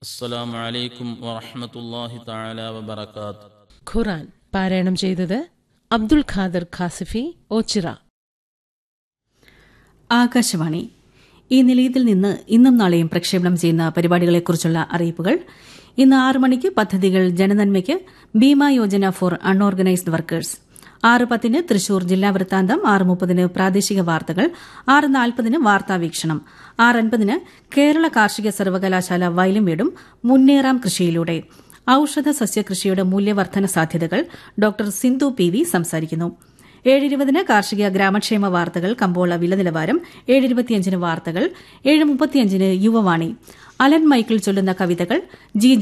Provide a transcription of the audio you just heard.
السلام عليكم ورحمة الله تعالى وبركاته ഖുറാൻ പാരായണം ചെയ്തത് അബ്ദുൽ ഖാദർ ഖാസിഫി ഓച്ചിറ ആകാശവാണി ഈ നിലയത്തിൽ നിന്ന് ഇന്നും നാളെയും പ്രക്ഷേപണം ചെയ്യുന്ന പരിപാടികളെക്കുറിച്ചുള്ള അറിയിപ്പുകൾ ഇന്ന് ആറ് മണിക്ക് പദ്ധതികൾ ജനനന്മയ്ക്ക് Bima Yojana for unorganised workers ആറ് പത്തിന് തൃശൂർ ജില്ലാ വൃത്താന്തം ആറ് മുപ്പതിന് പ്രാദേശിക വാർത്തകൾ ആറ് നാൽപ്പതിന് വാർത്താവീക്ഷണം ആറ് അൻപതിന് കേരള കാർഷിക സർവകലാശാല വയലും വീടും മുന്നേറാം കൃഷിയിലൂടെ ഔഷധ സസ്യകൃഷിയുടെ മൂല്യവർദ്ധന സാധ്യതകൾ ഡോക്ടർ സിന്ധു പി വി സംസാരിക്കുന്നു ഏഴിരുപതിന് കാർഷിക ഗ്രാമക്ഷേമ വാർത്തകൾ കമ്പോള വില നിലവാരം ഏഴിരുപത്തിയഞ്ചിന് വാർത്തകൾ ഏഴ് മുപ്പത്തിയഞ്ചിന് യുവവാണി അലൻ മൈക്കിൾ ചൊല്ലുന്ന കവിതകൾ ജി